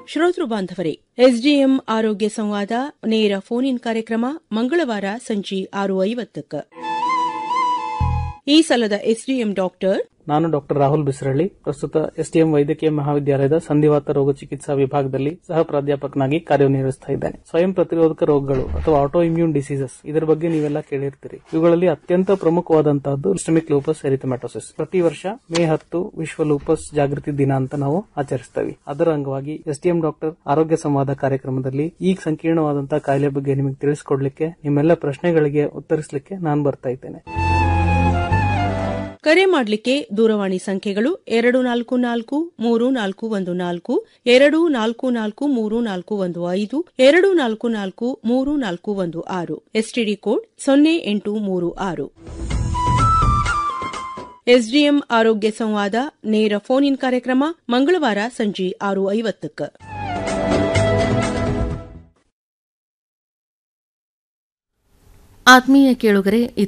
ಶ್ರೋತೃ ಬಾಂಧವರೇ ಎಸ್ಡಿಎಂ ಆರೋಗ್ಯ ಸಂವಾದ ನೇರ ಫೋನ್ ಇನ್ ಕಾರ್ಯಕ್ರಮ ಮಂಗಳವಾರ ಸಂಜೆ ಆರು ಐವತ್ತಕ್ಕೆ ಈ ಸಲದ ಎಸ್ಡಿಎಂ ಡಾಕ್ಟರ್ ನಾನು ಡಾಕ್ಟರ್ ರಾಹುಲ್ ಬಿಸ್ರಳ್ಳಿ ಪ್ರಸ್ತುತ ಎಸ್ಟಿಎಂ ವೈದ್ಯಕೀಯ ಮಹಾವಿದ್ಯಾಲಯದ ಸಂಧಿವಾತ ರೋಗ ಚಿಕಿತ್ಸಾ ವಿಭಾಗದಲ್ಲಿ ಸಹ ಪ್ರಾಧ್ಯಾಪಕನಾಗಿ ಕಾರ್ಯನಿರ್ವಹಿಸ್ತಾ ಇದ್ದೇನೆ ಸ್ವಯಂ ಪ್ರತಿರೋಧಕ ರೋಗಗಳು ಅಥವಾ ಆಟೋ ಇಮ್ಯೂನ್ ಡಿಸೀಸಸ್ ಇದರ ಬಗ್ಗೆ ನೀವೆಲ್ಲ ಕೇಳಿರ್ತೀರಿ ಇವುಗಳಲ್ಲಿ ಅತ್ಯಂತ ಪ್ರಮುಖವಾದಂತಹದ್ದು ಸಿಸ್ಟಮಿಕ್ ಲೂಪಸ್ ಎರಿಥಮೆಟೋಸಿಸ್ ಪ್ರತಿ ವರ್ಷ ಮೇ ಹತ್ತು ವಿಶ್ವ ಲೂಪಸ್ ಜಾಗೃತಿ ದಿನ ಅಂತ ನಾವು ಆಚರಿಸ್ತೇವೆ ಅದರ ಅಂಗವಾಗಿ ಎಸ್ಟಿಎಂ ಡಾಕ್ಟರ್ ಆರೋಗ್ಯ ಸಂವಾದ ಕಾರ್ಯಕ್ರಮದಲ್ಲಿ ಈ ಸಂಕೀರ್ಣವಾದಂತಹ ಕಾಯಿಲೆ ಬಗ್ಗೆ ನಿಮಗೆ ತಿಳಿಸಿಕೊಡ್ಲಿಕ್ಕೆ ನಿಮ್ಮೆಲ್ಲ ಪ್ರಶ್ನೆಗಳಿಗೆ ಉತ್ತರಿಸಲಿಕ್ಕೆ ನಾನು ಬರ್ತಾ ಇದ್ದೇನೆ ಕರೆ ಮಾಡಲಿಕ್ಕೆ ದೂರವಾಣಿ ಸಂಖ್ಯೆಗಳು ಎರಡು ನಾಲ್ಕು ನಾಲ್ಕು ಮೂರು ನಾಲ್ಕು ಒಂದು ನಾಲ್ಕು ಎರಡು ನಾಲ್ಕು ನಾಲ್ಕು ಮೂರು ನಾಲ್ಕು ಒಂದು ಐದು ಎರಡು ನಾಲ್ಕು ನಾಲ್ಕು ಮೂರು ನಾಲ್ಕು ಒಂದು ಆರು ಎಸ್ಟಿಡಿ ಕೋಡ್ ಸೊನ್ನೆ ಎಂಟು ಮೂರು ಆರು ಎಸ್ಡಿಎಂ ಆರೋಗ್ಯ ಸಂವಾದ ನೇರ ಫೋನ್ ಇನ್ ಕಾರ್ಯಕ್ರಮ ಮಂಗಳವಾರ ಸಂಜೆ ಆರು ಐವತ್ತಕ್ಕೆ ಆತ್ಮೀಯ ಕೇಳುಗರೆ